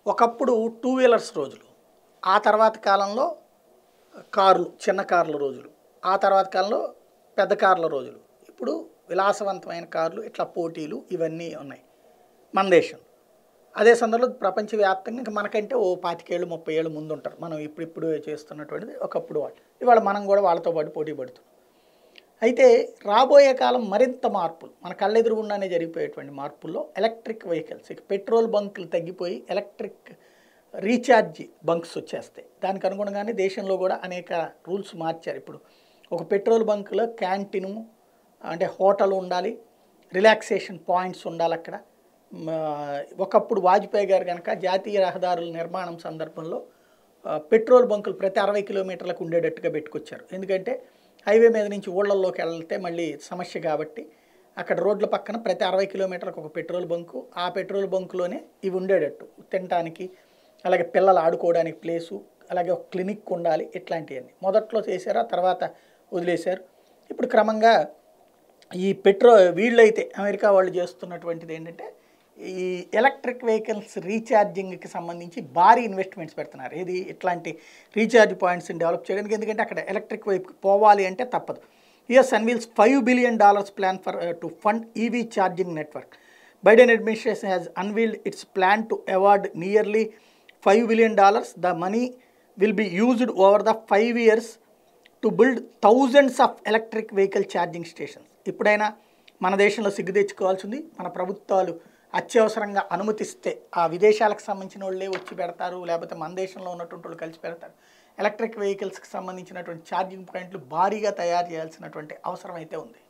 ఒకప్పుడు two wheelers రోజులు ఆ తర్వాత కాలంలో కార్లు చిన్న కార్ల రోజులు ఆ తర్వాత కాలంలో పెద్ద కార్ల రోజులు ఇప్పుడు విలాసవంతమైన కార్లు ఇట్లా పోటీలు ఇవన్నీ ఉన్నాయి మన దేశం అదే సందర్భంలో ప్రపంచవ్యాప్తంగా ఇంకా మనకంటే ఓ పాతికేళ్ళు ముప్పై ఏళ్ళు ముందు ఉంటారు మనం ఇప్పుడిప్పుడు చేస్తున్నటువంటిది ఒకప్పుడు వాళ్ళు ఇవాళ మనం కూడా వాళ్ళతో పాటు పోటీ పడుతున్నాం అయితే రాబోయే కాలం మరింత మార్పులు మన కళ్ళెదురుగుండానే జరిగిపోయేటువంటి మార్పుల్లో ఎలక్ట్రిక్ వెహికల్స్ ఇక పెట్రోల్ బంకులు తగ్గిపోయి ఎలక్ట్రిక్ రీఛార్జ్ బంక్స్ వచ్చేస్తాయి దానికి అనుగుణంగానే దేశంలో కూడా అనేక రూల్స్ మార్చారు ఇప్పుడు ఒక పెట్రోల్ బంకులో క్యాంటీను అంటే హోటల్ ఉండాలి రిలాక్సేషన్ పాయింట్స్ ఉండాలి అక్కడ మ, ఒకప్పుడు వాజ్పేయి గారు కనుక జాతీయ రహదారుల నిర్మాణం సందర్భంలో ఆ, పెట్రోల్ బంకులు ప్రతి అరవై కిలోమీటర్లకు ఉండేటట్టుగా పెట్టుకొచ్చారు ఎందుకంటే హైవే మీద నుంచి ఊళ్ళల్లోకి వెళ్తే మళ్ళీ సమస్య కాబట్టి అక్కడ రోడ్ల పక్కన ప్రతి అరవై కిలోమీటర్లకు ఒక పెట్రోల్ బంకు ఆ పెట్రోల్ బంకులోనే ఇవి ఉండేటట్టు తినడానికి అలాగే పిల్లలు ఆడుకోవడానికి ప్లేసు అలాగే ఒక క్లినిక్ ఉండాలి ఇట్లాంటివన్నీ మొదట్లో చేశారు ఆ తర్వాత వదిలేశారు ఇప్పుడు క్రమంగా ఈ పెట్రో వీళ్ళైతే అమెరికా వాళ్ళు చేస్తున్నటువంటిది ఏంటంటే ఈ ఎలక్ట్రిక్ వెహికల్స్ రీఛార్జింగ్కి సంబంధించి భారీ ఇన్వెస్ట్మెంట్స్ పెడుతున్నారు ఇది ఇట్లాంటి రీఛార్జ్ పాయింట్స్ని డెవలప్ చేయడానికి ఎందుకంటే అక్కడ ఎలక్ట్రిక్ వైపు పోవాలి అంటే తప్పదు US unveils five billion dollars plan for to fund EV charging network Biden administration has unveiled its plan to award nearly five billion dollars the money will be used over the five years to build thousands of electric vehicle charging stations ఇప్పుడైనా మన దేశంలో సిగ్గు తెచ్చుకోవాల్సి ఉంది మన ప్రభుత్వాలు అత్యవసరంగా అనుమతిస్తే ఆ విదేశాలకు సంబంధించిన వాళ్ళే వచ్చి పెడతారు లేకపోతే మన దేశంలో ఉన్నటువంటి వాళ్ళు కలిసి పెడతారు ఎలక్ట్రిక్ వెహికల్స్కి సంబంధించినటువంటి ఛార్జింగ్ పాయింట్లు భారీగా తయారు చేయాల్సినటువంటి అవసరం అయితే ఉంది